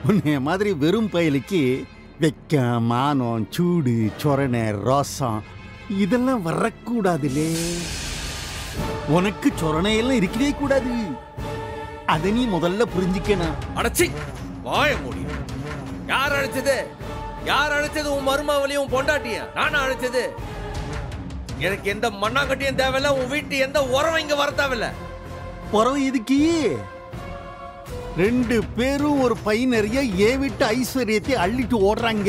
உன்னைய மாதிரி வெறும் பயலுக்கு வெக்கம் மானம் சூடு சொரணை ரோசம் இதெல்லாம் வரக்கூடாதுலே உனக்கு சொரணையெல்லாம் இருக்கவே கூடாது அதை நீ முதல்ல புரிஞ்சுக்கணும் அடச்சி வாய மூடி யார் அழைச்சது யார் அழைச்சது உன் மருமாவளியும் உன் பொண்டாட்டியும் நானா அழைச்சது எனக்கு எந்த மண்ணாங்கட்டியும் தேவையில்ல உன் வீட்டு எந்த உரம் இங்க வர தேவையில்ல புறவு இதுக்கு ரெண்டு பேரும் ஒரு பை நிறைய ஏன் விட்டு ஐஸ்வர்யத்தை அள்ளிட்டு ஓடுறாங்க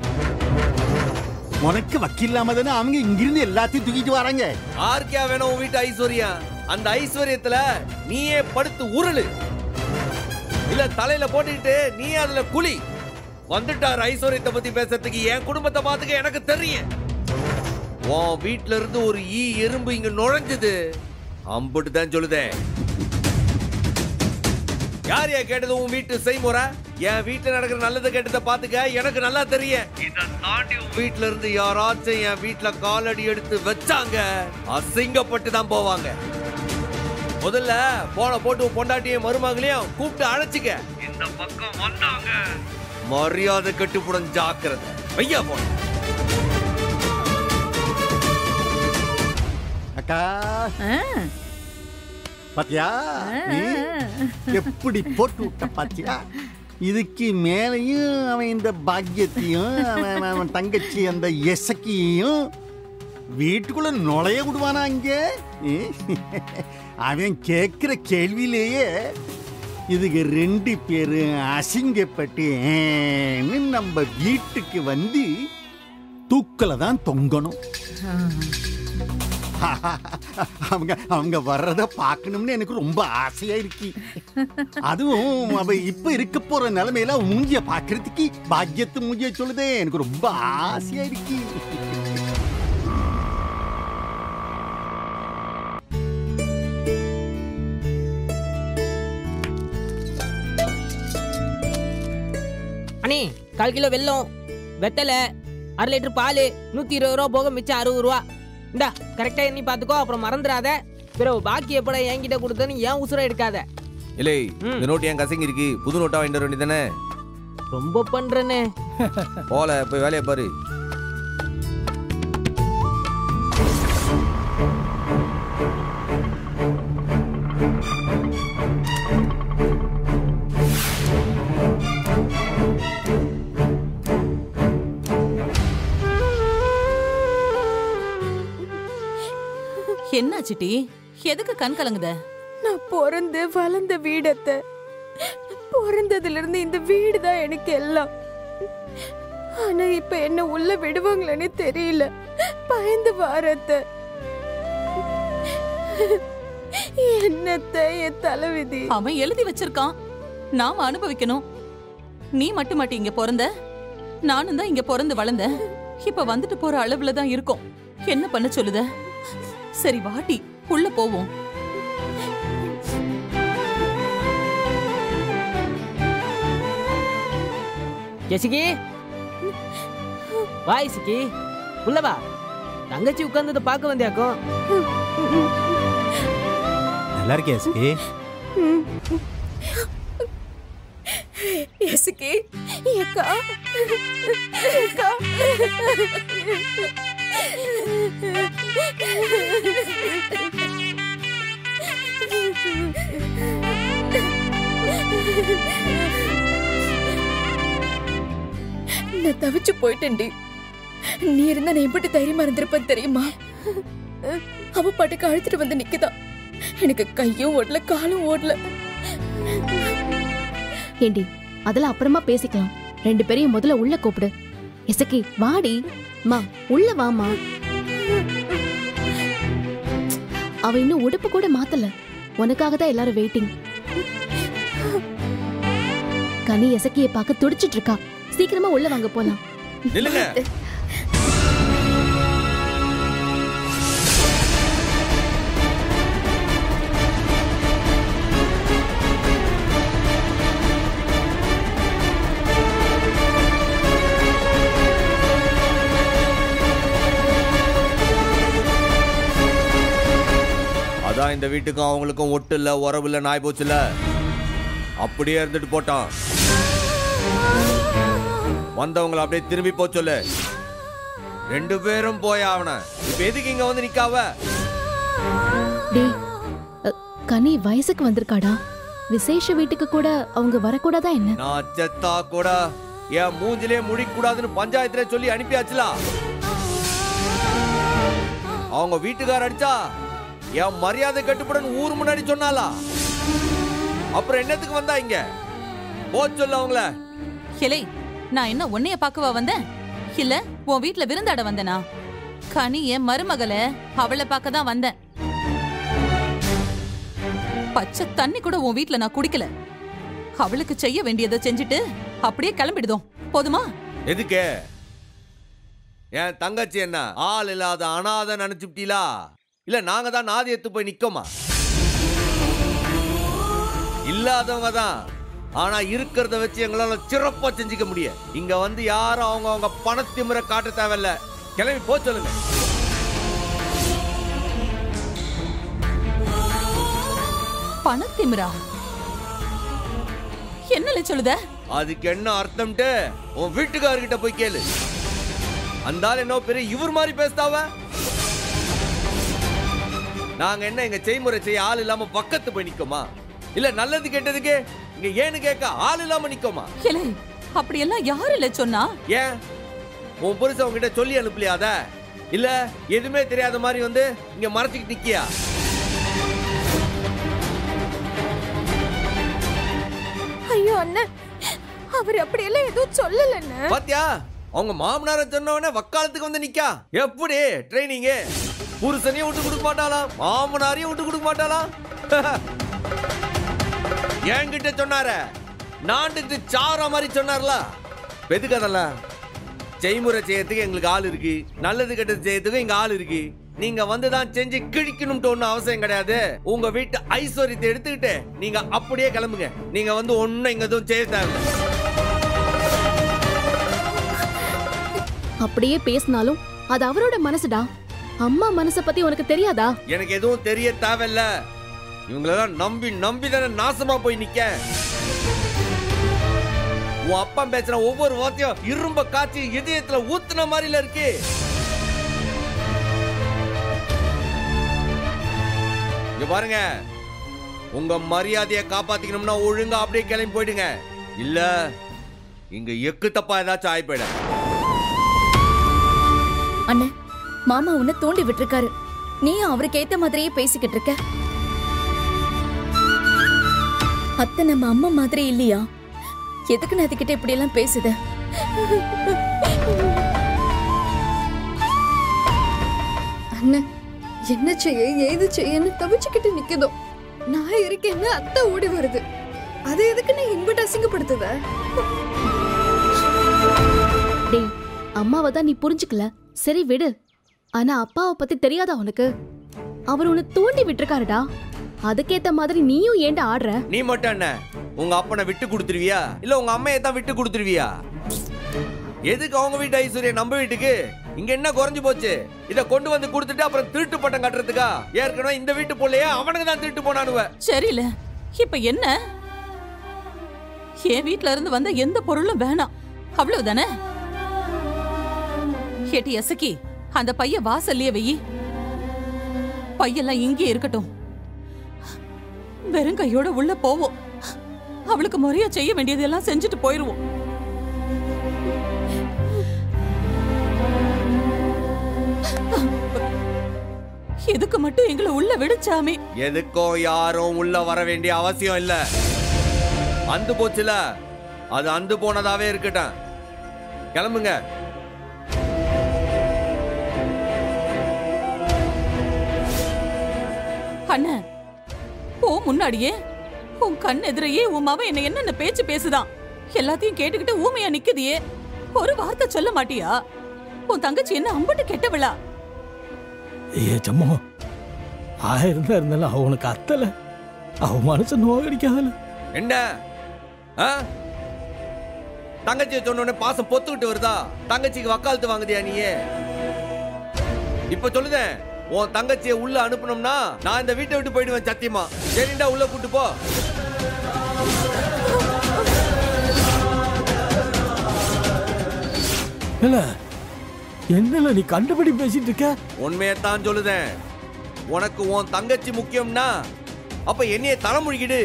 உனக்கு வக்கில்லாம தானே அவங்க இங்கிருந்து எல்லாத்தையும் தூக்கிட்டு வராங்க யாருக்கா வேணும் உன் வீட்டு ஐஸ்வர்யம் அந்த ஐஸ்வர்யத்துல நீயே படுத்து உருளு இல்ல தலையில போட்டுக்கிட்டு நீ அதுல குழி வந்துட்டார் ஐஸ்வர்யத்தை பத்தி பேசுறதுக்கு என் குடும்பத்தை பாத்துக்க எனக்கு தெரியும் உன் வீட்ல இருந்து ஒரு ஈ எறும்பு இங்க நுழைஞ்சது அம்புட்டு தான் சொல்லுதே யார் யா கேட்டது உன் வீட்டு செய்முறை என் வீட்டுல நடக்கிற நல்லது கெட்டதை பாத்துக்க எனக்கு நல்லா தெரியும் இத தாண்டி உன் வீட்ல இருந்து யாராச்சும் என் வீட்ல காலடி எடுத்து வச்சாங்க அசிங்கப்பட்டு தான் போவாங்க முதல்ல போன போட்டு உன் பொண்டாட்டியும் மருமகளையும் கூப்பிட்டு அழைச்சிக்க இந்த பக்கம் வந்தாங்க மரியாதை கட்டுப்புடன் ஜாக்கிரதை ஐயா போன அக்கா பாத்தியா நீ எப்படி போட்டு விட்ட பாத்தியா இதுக்கு மேலையும் அவன் இந்த பாக்கியத்தையும் அவன் அவன் அவன் தங்கச்சி அந்த எசக்கியையும் வீட்டுக்குள்ள நுழைய விடுவானா அங்க ஏ? அவன் கேட்கிற கேள்வியிலேயே இதுக்கு ரெண்டு பேரும் அசிங்கப்பட்டு ஏன்னு நம்ம வீட்டுக்கு வந்து தூக்கல தான் தொங்கணும் அவங்க அவங்க வர்றத பார்க்கணும்னு எனக்கு ரொம்ப ஆசையா இருக்கு அதுவும் அவ இப்ப இருக்க போற நிலைமையில அவ மூஞ்சிய பாக்குறதுக்கு பாக்கியத்து மூஞ்சிய சொல்லுதே எனக்கு ரொம்ப ஆசையா இருக்கு அண்ணே கால் கிலோ வெல்லம் வெத்தலை அரை லிட்டர் பால் நூற்றி இருபது ரூபா போக மிச்சம் அறுபது ரூபா இந்தா கரெக்டாக எண்ணி பார்த்துக்கோ அப்புறம் மறந்துடாத பிறகு பாக்கி எப்படா என்கிட்ட கொடுத்தேன்னு ஏன் உசுரை எடுக்காத இல்லை ம். இந்த நோட்டு என் கசங்கி இருக்கு புது நோட்டா வாங்கிட்டு வர வேண்டியதானே ரொம்ப பண்றேனே போல போய் வேலையை பாரு என்ன சிட்டி எதுக்கு கண் கலங்குத நான் பிறந்து வளர்ந்த வீடத்த பிறந்ததுல இருந்து இந்த வீடு தான் எனக்கு எல்லாம் ஆனா இப்ப என்ன உள்ள விடுவாங்களேன்னு தெரியல பயந்து வாரத்த என்னத்த என் தலைவிதி அவன் எழுதி வச்சிருக்கான் நாம அனுபவிக்கணும் நீ மட்டும் மாட்டி இங்க பிறந்த நானும் தான் இங்க பிறந்து வளர்ந்தேன் இப்ப வந்துட்டு போற அளவுல தான் இருக்கோம் என்ன பண்ண சொல்லுத சரி வாட்டி உள்ள போவோம் ஜெசிகி வா இசிக்கி உள்ள வா தங்கச்சி உட்கார்ந்ததை பார்க்க வந்தியாக்கும் நல்லா இருக்கியா எஸ்கே எசுக்கி ஏக்கா ஏக்கா நான் தவிச்சு போயிட்டேன்டி நீ இருந்தா நான் எப்படி தைரியமா இருந்திருப்பேன் தெரியுமா அவ பாட்டுக்கு அழுத்துட்டு வந்து நிக்குதான் எனக்கு கையும் ஓடல காலும் ஓடல ஏண்டி அதெல்லாம் அப்புறமா பேசிக்கலாம் ரெண்டு பேரையும் முதல்ல உள்ள கூப்பிடு எசக்கி வாடி மா உள்ள வாமா அவ இன்னும் உடுப்பு கூட மாத்தல உனக்காக தான் எல்லாரும் வெயிட்டிங் கனி எசக்கியை பார்க்க துடிச்சிட்டு இருக்கா சீக்கிரமா உள்ள வாங்க போலாம் நில்லுங்க அதான் இந்த வீட்டுக்கும் அவங்களுக்கும் ஒட்டு இல்ல உறவு இல்ல நாய் போச்சு இல்ல அப்படியே இருந்துட்டு போட்டான் வந்தவங்கள அப்படியே திரும்பி போ சொல்லு ரெண்டு பேரும் போய் ஆவன இப்ப எதுக்கு இங்க வந்து நிக்காவ டேய் அ, கனி வயசுக்கு வந்திருக்காடா விசேஷ வீட்டுக்கு கூட அவங்க வரக்கூடாதா என்ன நான் செத்தா கூட என் மூஞ்சிலே முடிக்கூடாதுன்னு பஞ்சாயத்துல சொல்லி அனுப்பியாச்சுல அவங்க வீட்டுக்கார அடிச்சா என் மரியாதை கட்டுப்படன்னு ஊர் முன்னாடி சொன்னாலா அப்புறம் என்னத்துக்கு வந்தா இங்க போ சொல்லு அவங்கள கிளை நான் என்ன உன்னைய பார்க்கவா வந்தேன் இல்ல உன் வீட்ல விருந்தாட வந்தனா கனி என் மருமகளை அவளை பார்க்க தான் வந்தேன் பச்சை தண்ணி கூட உன் வீட்ல நான் குடிக்கல அவளுக்கு செய்ய வேண்டியதை செஞ்சுட்டு அப்படியே கிளம்பிடுதோம் போதுமா எதுக்கு என் தங்கச்சி என்ன ஆள் இல்லாத அனாதை நினைச்சுட்டீங்களா இல்ல நாங்க தான் நாதி எடுத்து போய் நிக்கோமா இல்லாதவங்க தான் ஆனா இருக்கிறத வச்சு எங்களால சிறப்பா செஞ்சுக்க முடியும் இங்க வந்து யாரும் அவங்க அவங்க பணத்திமுறை காட்ட தேவையில்ல கிளம்பி போ சொல்லுங்க பணத்திமிரா என்னல சொல்லுத அதுக்கு என்ன அர்த்தம்ட்டு உன் வீட்டுக்காரர்கிட்ட போய் கேளு அந்த ஆள் என்ன பெரிய இவர் மாதிரி பேசுதாவ நாங்க என்ன எங்க செய்முறை செய்ய ஆள் இல்லாம பக்கத்து போய் நிக்கோமா இல்ல நல்லது கெட்டதுக்கு இங்க ஏன்னு கேட்க ஆள் இல்லாம நிக்கோமா கிளை அப்படியெல்லாம் யாரு இல்ல சொன்னா ஏன் உன் புருஷன் உன்கிட்ட சொல்லி அனுப்பலையாத இல்ல எதுவுமே தெரியாத மாதிரி வந்து இங்க மறைச்சிக்கிட்டு நிக்கியா ஐயோ அண்ணன் அவர் அப்படியெல்லாம் எதுவும் சொல்லலன்னு பாத்தியா அவங்க மாமனார சொன்னவன வக்காலத்துக்கு வந்து நிக்கா எப்படி ட்ரைனிங் புருஷனையும் விட்டு கொடுக்க மாட்டாளாம் மாமனாரையும் விட்டு கொடுக்க மாட்டாளாம் என்கிட்ட சொன்னார நாண்டுட்டு சாரா மாதிரி சொன்னார்ல எதுக்கு அதெல்லாம் செய்முறை செய்யறதுக்கு எங்களுக்கு ஆள் இருக்கு நல்லது கெட்டது செய்யறதுக்கு இங்க ஆள் இருக்கு நீங்க வந்து தான் செஞ்சு கிழிக்கணும்ட்டு ஒன்றும் அவசியம் கிடையாது உங்க வீட்டு ஐஸ்வர்யத்தை எடுத்துக்கிட்டு நீங்க அப்படியே கிளம்புங்க நீங்க வந்து ஒன்னும் இங்க எதுவும் செய்ய தேவையில்லை அப்படியே பேசினாலும் அது அவரோட மனசுடா அம்மா மனச பத்தி உனக்கு தெரியாதா எனக்கு எதுவும் தெரிய தேவையில்ல இவங்களெல்லாம் நம்பி நம்பி தானே நாசமா போய் நிக்க உன் அப்பா பேசுற ஒவ்வொரு வார்த்தையும் இரும்ப காய்ச்சி இதயத்துல ஊத்துன மாதிரில இருக்கு இங்க பாருங்க உங்க மரியாதையை காப்பாத்திக்கணும்னா ஒழுங்கா அப்படியே கிளம்பி போயிடுங்க இல்ல இங்க எக்கு தப்பா ஏதாச்சும் ஆகி போயிடும் அண்ணே மாமா உன்னை தூண்டி விட்டுருக்காரு நீ அவருக்கு ஏத்த மாதிரியே பேசிக்கிட்டு இருக்க அத்தை நம்ம அம்மா மாதிரி இல்லையா எதுக்கு நான் அதுகிட்ட இப்படி எல்லாம் பேசுத அண்ணன் என்ன செய்ய ஏது செய்யன்னு தவிச்சுக்கிட்டு நிக்குதோ நான் இருக்கேன்னு அத்தை ஓடி வருது அது எதுக்கு நீ இன்விட்டு அசிங்கப்படுத்துத டேய் அம்மாவை தான் நீ புரிஞ்சுக்கல சரி விடு ஆனா அப்பாவை பத்தி தெரியாதா உனக்கு அவர் உன்னை தூண்டி விட்டுருக்காருடா அதுக்கேத்த மாதிரி நீயும் ஏன்டா ஆடுற நீ மட்டும் என்ன உங்க அப்பனை விட்டு கொடுத்துருவியா இல்ல உங்க அம்மையை தான் விட்டு கொடுத்துருவியா எதுக்கு அவங்க வீட்டு ஐஸ்வர்யா நம்ம வீட்டுக்கு இங்க என்ன குறைஞ்சு போச்சு இத கொண்டு வந்து கொடுத்துட்டு அப்புறம் திருட்டு பட்டம் கட்டுறதுக்கா ஏற்கனவே இந்த வீட்டு பிள்ளைய அவனுக்கு தான் திருட்டு போனானுவ சரியில்ல இப்ப என்ன என் வீட்ல இருந்து வந்த எந்த பொருளும் வேணாம் அவ்வளவுதானே ஏட்டி எசக்கி அந்த பைய வாசல்லையே வெயி பையெல்லாம் இங்கே இருக்கட்டும் வெறும் கையோட உள்ள போவோம் அவளுக்கு முறையா செய்ய வேண்டியதெல்லாம் செஞ்சுட்டு போயிருவோம் எதுக்கு மட்டும் எங்களை உள்ள விடுச்சாமே எதுக்கும் யாரும் உள்ள வர வேண்டிய அவசியம் இல்ல அந்து போச்சுல அது அந்து போனதாவே இருக்கட்டும் கிளம்புங்க அண்ணன் போ முன்னாடியே உன் கண் எதிரையே உன் மவன் என்ன என்னென்ன பேச்சு பேசுதான் எல்லாத்தையும் கேட்டுக்கிட்டு ஊமையா நிக்குதியே ஒரு வார்த்தை சொல்ல மாட்டியா உன் தங்கச்சி என்ன அம்பட்டு கெட்டவளா ஏ சம்மோ ஆயிருந்தா இருந்தாலும் அவனுக்கு அத்தல அவ மனசு நோகடிக்காதல என்ன ஆ? தங்கச்சியை சொன்ன உடனே பாசம் பொத்துக்கிட்டு வருதா தங்கச்சிக்கு வக்காலத்து வாங்குதியா நீயே இப்ப சொல்லுதேன் உன் தங்கச்சியை உள்ள அனுப்பணும்னா நான் இந்த வீட்டை விட்டு போயிடுவேன் சத்தியமா சரிண்டா உள்ள கூட்டு போ இல்ல என்னல நீ கண்டுபிடி பேசிட்டு இருக்க உண்மையத்தான் சொல்லுதேன் உனக்கு உன் தங்கச்சி முக்கியம்னா அப்ப என்னைய தலைமுழுகிடு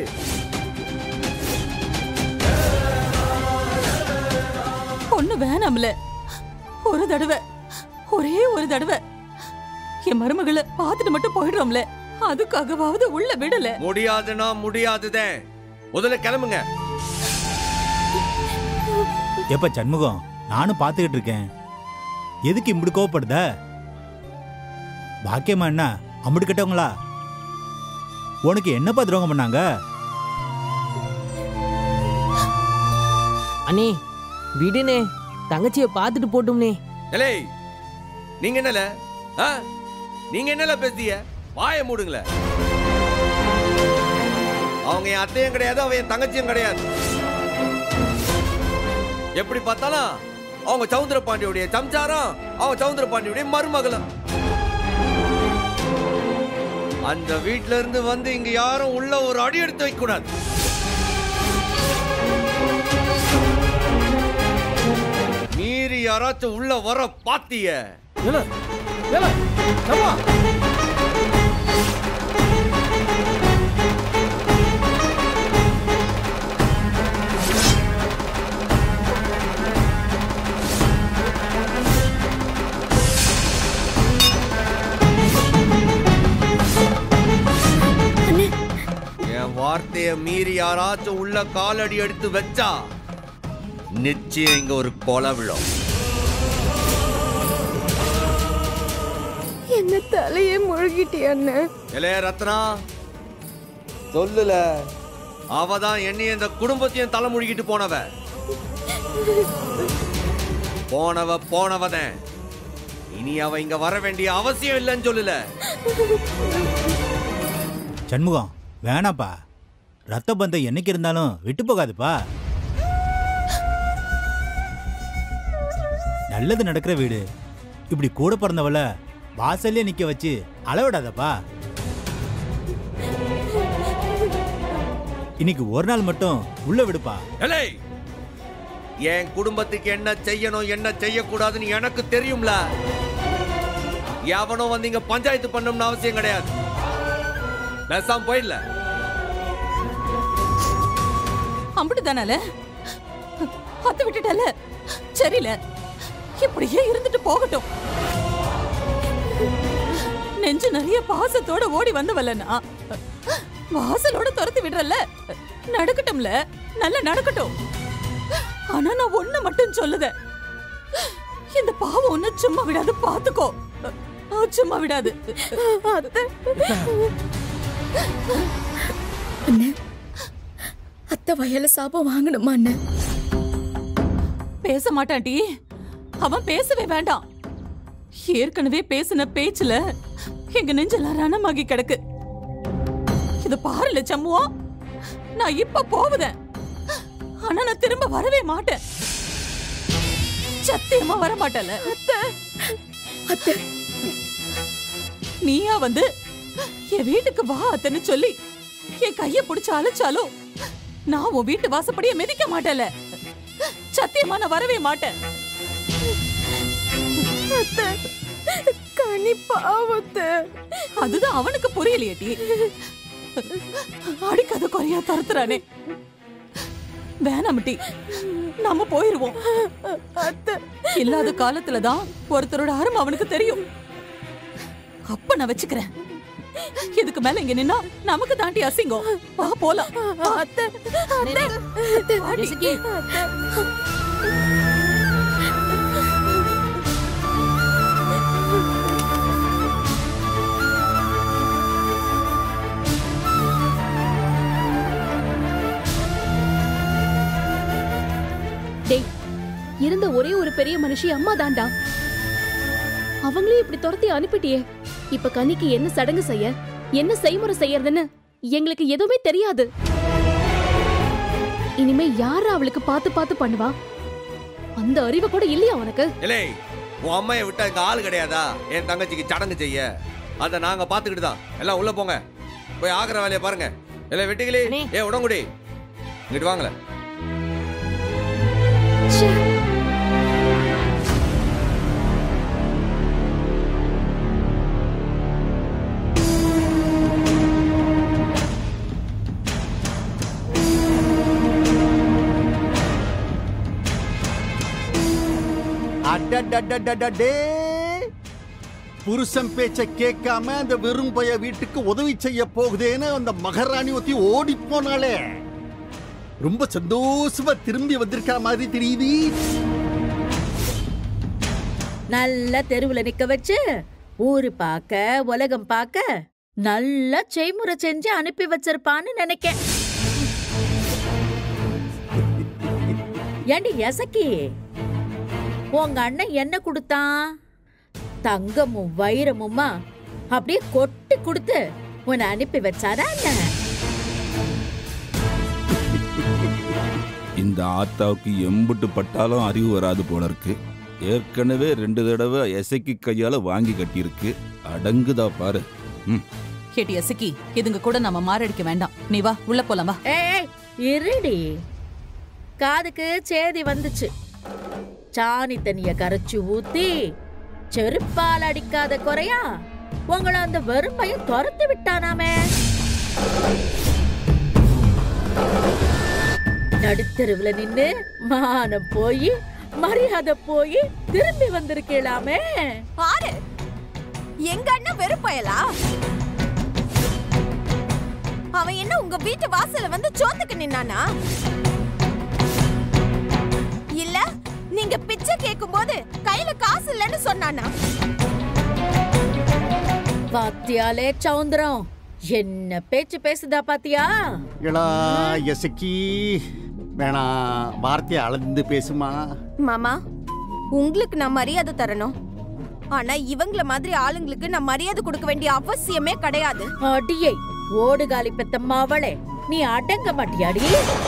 பொண்ணு வேணாம்ல ஒரு தடவை ஒரே ஒரு தடவை என் மருமகளை பார்த்துட்டு மட்டும் போயிடுறோம்ல அதுக்காகவாவது உள்ள விடல முடியாதுன்னா முடியாதுதான் முதல்ல கிளம்புங்க எப்ப சண்முகம் நானும் பார்த்துக்கிட்டு இருக்கேன் எதுக்கு இப்படி கோவப்படுத பாக்கியமா என்ன அம்பிட்டு கெட்டவங்களா உனக்கு என்னப்பா துரோகம் பண்ணாங்க அண்ணே விடுனே தங்கச்சியை பார்த்துட்டு போட்டும்னே எலே நீங்க என்னல ஆ? நீங்க என்னல பேசிய வாயை மூடுங்களே அவங்க என் அத்தையும் கிடையாது அவன் என் தங்கச்சியும் கிடையாது எப்படி பார்த்தாலும் அவங்க சவுந்தர பாண்டியுடைய சம்சாரம் அவங்க சவுந்தர பாண்டியுடைய மருமகளும் அந்த வீட்ல இருந்து வந்து இங்க யாரும் உள்ள ஒரு அடி எடுத்து வைக்க கூடாது மீறி யாராச்சும் உள்ள வர பாத்திய இல்ல இல்ல சம்மா என் வார்த்தைய மீறி யாராச்சும் உள்ள காலடி எடுத்து வச்சா நிச்சயம் இங்க ஒரு கொலை விழும் என்ன தலையே முழுகிட்டியண்ணே இளைய ரத்னா சொல்லுல அவ தான் என்னையும் இந்த குடும்பத்தையும் தலை முழுகிட்டு போனவ போனவ போனவதான் இனி அவ இங்க வர வேண்டிய அவசியம் இல்லைன்னு சொல்லல சண்முகம் வேணாப்பா ரத்த பந்தம் என்னைக்கு இருந்தாலும் விட்டு போகாதுப்பா நல்லது நடக்கிற வீடு இப்படி கூட பிறந்தவள வாசல்லே நிக்க வச்சு அளவிடாதப்பா இன்னைக்கு ஒரு நாள் மட்டும் உள்ள விடுப்பா எலே என் குடும்பத்துக்கு என்ன செய்யணும் என்ன செய்யக்கூடாதுன்னு எனக்கு தெரியும்ல எவனோ வந்து இங்க பஞ்சாயத்து பண்ணணும்னு அவசியம் கிடையாது பேசாம போயிடல அப்படித்தானல அத்து விட்டுட்டல சரியில்ல இப்படியே இருந்துட்டு போகட்டும் நெஞ்சு நிறைய பாசத்தோட ஓடி வந்தவல்லனா வாசலோட துரத்தி விடுறல்ல நடக்கட்டும்ல நல்லா நடக்கட்டும் ஆனா நான் ஒண்ணு மட்டும் சொல்லுதேன் இந்த பாவம் ஒண்ணு சும்மா விடாது பாத்துக்கோ அஹ், சும்மா விடாது அத்தை அண்ணே அத்தை வயல சாபம் வாங்கணுமா அண்ணே பேச மாட்டான்டி அவன் பேசவே வேண்டாம் ஏற்கனவே பேசின பேச்சுல எங்க நெஞ்செல்லாம் ரணமாகி கிடக்கு இது பாருல சம்முவா நான் இப்ப போவதேன் ஆனா நான் திரும்ப வரவே மாட்டேன் சத்தியமா வர மாட்டல அத்தை நீயா வந்து என் வீட்டுக்கு வா அத்தன்னு சொல்லி என் கைய பிடிச்சு அழைச்சாலும் நான் உன் வீட்டு வாசப்படிய மிதிக்க மாட்டேல சத்தியமா நான் வரவே மாட்டேன் அத்தை கனி பாவத்தை அதுதான் அவனுக்கு புரியலையேடி அடிக்காத குறையா துரத்துறானே வேணாமட்டி நம்ம போயிருவோம் அத்தை இல்லாத காலத்துலதான் ஒருத்தரோட அருமை அவனுக்கு தெரியும் அப்ப நான் வச்சுக்கிறேன் இதுக்கு மேல இங்க நின்னா நமக்கு தாண்டி அசிங்கம் வா போலாம் அத்தை வாடி. டேய் இருந்த ஒரே ஒரு பெரிய மனுஷி அம்மா தான்டா அவங்களையும் இப்படி துரத்தி அனுப்பிட்டியே இப்ப கனிக்கு என்ன சடங்கு செய்ய என்ன செய்முறை செய்யறதுன்னு எங்களுக்கு எதுவுமே தெரியாது இனிமே யார அவளுக்கு பார்த்து பார்த்து பண்ணுவா அந்த அறிவு கூட இல்லையா உனக்கு இலே உன் அம்மையை விட்டா இங்க ஆள் கிடையாதா என் தங்கச்சிக்கு சடங்கு செய்ய அதை நாங்க பாத்துக்கிட்டு தான் எல்லாம் உள்ள போங்க போய் ஆகிற வேலையை பாருங்க இல்லை வெட்டிகளே அண்ணே. ஏ உடங்குடி இங்கிட்டு வாங்கல ச்சே. அடடடடடடே புருஷன் பேச்ச கேட்காம அந்த வெறும் பய வீட்டுக்கு உதவி செய்ய போகுதேன்னு அந்த மகாராணி ஒத்தி ஓடி போனாலே ரொம்ப சந்தோஷமா திரும்பி வந்திருக்கிற மாதிரி தெரியுது நல்ல தெருவுல நிக்க வச்சு ஊரு பார்க்க உலகம் பார்க்க நல்லா செய்முறை செஞ்சு அனுப்பி வச்சிருப்பான்னு நினைக்கேன் ஏண்டி எசக்கி உங்க அண்ணன் என்ன கொடுத்தான் தங்கமும் வைரமுமா அப்படியே கொட்டி கொடுத்து உன்னை அனுப்பி வச்சாரா என்ன இந்த ஆத்தாவுக்கு எம்புட்டு பட்டாலும் அறிவு வராது போல இருக்கு ஏற்கனவே ரெண்டு தடவை எசைக்கு கையால வாங்கி கட்டியிருக்கு அடங்குதா பாரு ம் கேட்டி எசக்கி இதுங்க கூட நம்ம மாரடிக்க வேண்டாம் நீ வா உள்ள போலாம் வா ஏய் இருடி காதுக்கு சேதி வந்துச்சு சாணி தண்ணிய கரைச்சு ஊத்தி செருப்பால் அடிக்காத குறையா உங்களை அந்த வெறுமையும் துரத்து விட்டானாமே நடுத்தெருவுல நின்னு மானம் போய் மரியாதை போய் திரும்பி வந்திருக்கலாமே பாரு எங்க அண்ணன் வெறுப்பயலா அவன் என்ன உங்க வீட்டு வாசல்ல வந்து சோத்துக்கு நின்னானா இல்ல நீங்க பிச்சை கேட்கும் போது கையில காசு இல்லைன்னு சொன்னானா பாத்தியாலே சவுந்தரம் என்ன பேச்சு பேசுதா பாத்தியா இளா எசக்கி வேணாம் வார்த்தையை அளந்து பேசுமா மாமா உங்களுக்கு நான் மரியாதை தரணும் ஆனா இவங்கள மாதிரி ஆளுங்களுக்கு நான் மரியாதை கொடுக்க வேண்டிய அவசியமே கிடையாது அடியை ஓடுகாலி பெத்த மாவளே நீ அடங்க மாட்டியாடி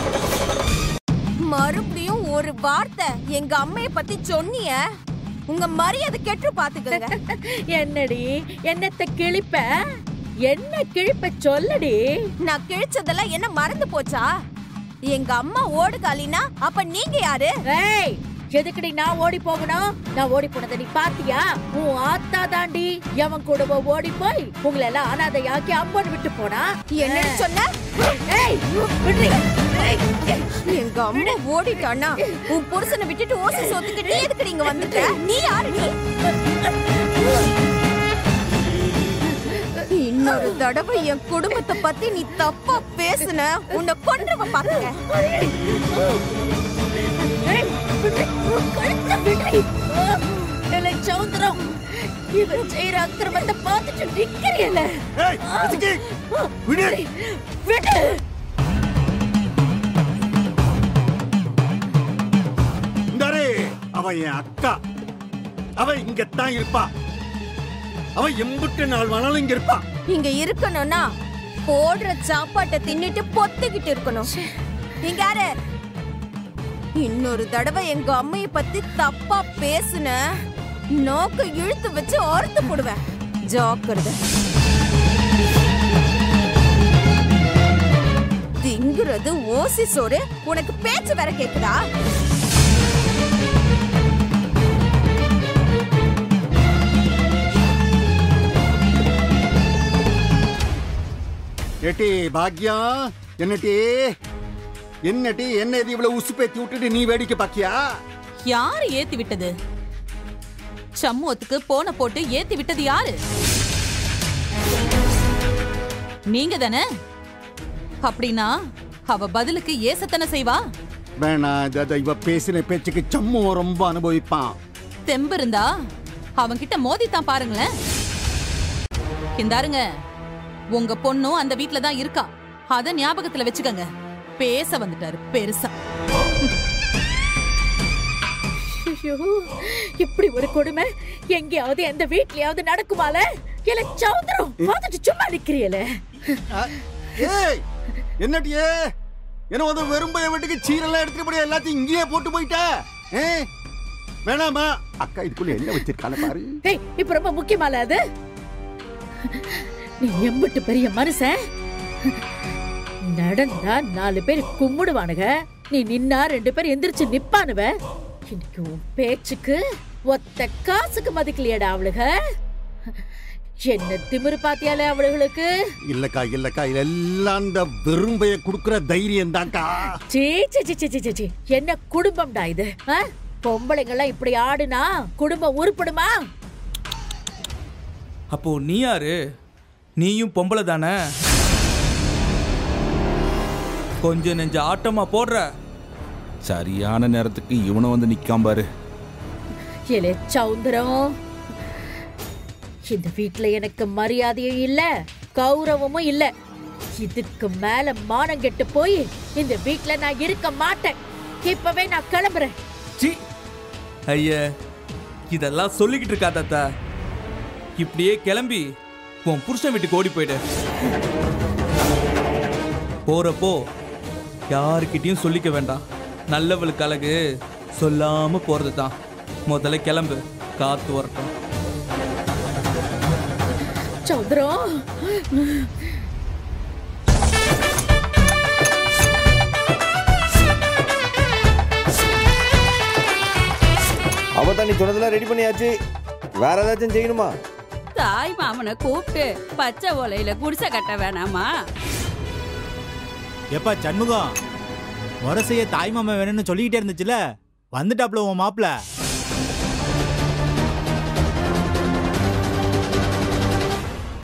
மறுபடியும் ஒரு வார்த்தை எங்க அம்மைய பத்தி சொன்னிய உங்க மரியாதை கெட்டு பாத்துக்கங்க என்னடி என்னத்த கிழிப்ப என்ன கிழிப்ப சொல்லடி நான் கிழிச்சதெல்லாம் என்ன மறந்து போச்சா எங்க அம்மா ஓடுகாலினா அப்ப நீங்க யாரு ஏய் எதுக்குடி நான் ஓடி போகணும் நான் ஓடி போனதை நீ பாத்தியா உன் ஆத்தா தாண்டி எவன் கூடவோ ஓடி போய் உங்களை எல்லாம் அனாதையாக்கி அம்மன் விட்டு போனா என்னன்னு சொன்ன ஏய் விடுறி. எங்க அம்மா ஓடிட்டானா உன் புருஷனை விட்டுட்டு ஓசி சோத்துக்கு நீ எதுக்கு இங்க வந்துட்ட நீ யாரு நீ இன்னொரு தடவை என் குடும்பத்தை பத்தி நீ தப்பா பேசுன உன்னை கொன்றுவ பாத்துக்க ஏய், விடுறி. கழுத்தை விடுறி. இல்லை, சௌந்தரம் இவன் செய்யற அக்கிரமத்தை பார்த்துட்டு நிக்கிறியல ஏய், எசக்கி, விடு. விடு இந்தாரே அவன் என் அக்கா அவ இங்கத்தான் இருப்பா அவ எம்புட்டு நாள் வேணாலும் இங்க இருப்பா இங்க இருக்கணும்னா போடுற சாப்பாட்டை தின்னுட்டு பொத்திக்கிட்டு இருக்கணும் இங்க யாரு இன்னொரு தடவை எங்க அம்மைய பத்தி தப்பா பேசுன நோக்க இழுத்து வச்சு அறுத்து போடுவேன் ஜாக்கிரதை திங்குறது ஓசி சோறு உனக்கு பேச்சு வேற கேக்குதா ஏட்டி பாக்யம் என்னட்டி என்னட்டி என்ன இது இவ்வளவு உசுப்பேத்தி விட்டுட்டு நீ வேடிக்கை பாக்கியா யாரு ஏத்தி விட்டது சம்மூத்துக்கு போன போட்டு ஏத்தி விட்டது யாரு நீங்க தானே அப்படின்னா அவ பதிலுக்கு ஏசத்தனை செய்வா வேணாம் இது- அது இவ பேசின பேச்சுக்கு சம்மு ரொம்ப அனுபவிப்பான் தெம்பு இருந்தா அவன்கிட்ட மோதித்தான் பாருங்களேன் இந்தாருங்க உங்க பொண்ணும் அந்த வீட்ல தான் இருக்கா அத ஞாபகத்துல வச்சுக்கங்க பேச வந்துட்டாரு பெருசா ஐயோ இப்படி ஒரு கொடுமை எங்கேயாவது எந்த வீட்லயாவது நடக்குமால இல்ல சௌந்தரம் பார்த்துட்டு சும்மா நிக்கிறியல ஏய் என்னட்டியே என்ன வந்து வெறும்பைய வீட்டுக்கு சீரெல்லாம் எடுத்துட்டு போய் எல்லாத்தையும் இங்கேயே போட்டு போயிட்ட ஏ வேணாமா அக்கா இதுக்குள்ள என்ன வச்சிருக்கான பாரு ஏய் இப்ப ரொம்ப முக்கியமால அது நீ எம்பிட்டு பெரிய மனுஷன் நடந்தா நாலு பேர் கும்பிடுவானுங்க நீ நின்னா ரெண்டு பேர் எந்திரிச்சு நிப்பானுவ இன்னைக்கு உன் பேச்சுக்கு ஒத்த காசுக்கு மதிக்கலையடா அவளுக என்ன திமிரு பாத்தியாலே அவளுகளுக்கு இல்லக்கா இல்லக்கா இதெல்லாம் அந்த வெறும்பைய குடுக்குற தைரியம் தான்க்கா சீ சீ சீ சீ, சீ, சீ. என்ன குடும்பம்டா இது ஆ? பொம்பளைங்கெல்லாம் இப்படி ஆடுனா குடும்பம் உருப்படுமா அப்போ நீ யாரு நீயும் பொம்பளை தானே கொஞ்சம் நெஞ்ச ஆட்டமா போடுற சரியான நேரத்துக்கு இவனை வந்து நிக்காம பாரு இலே சௌந்தரம் இந்த வீட்ல எனக்கு மரியாதையும் இல்ல கௌரவமும் இல்ல இதுக்கு மேல மானம் கெட்டு போய் இந்த வீட்ல நான் இருக்க மாட்டேன் இப்பவே நான் கிளம்புறேன் சி ஐய இதெல்லாம் சொல்லிக்கிட்டு இருக்கா தாத்தா இப்படியே கிளம்பி உன் புருஷன் வீட்டுக்கு ஓடி போயிடு போறப்போ யாருக்கிட்டையும் சொல்லிக்க வேண்டாம் நல்லவளுக்கு அழகு சொல்லாம போறது தான் முதல்ல கிளம்பு காத்து வரட்டும் சௌந்தரம் அவ தண்ணி சொன்னதெல்லாம் ரெடி பண்ணியாச்சு வேற ஏதாச்சும் செய்யணுமா தாய் மாமனை கூப்பிட்டு பச்சை ஓலையில குடிசை கட்ட வேணாமா எப்பா சண்முகம் முரசைய தாய் மாமா வேணும்னு சொல்லிக்கிட்டே இருந்துச்சுல வந்துட்டாப்ல உன் மாப்பிள்ள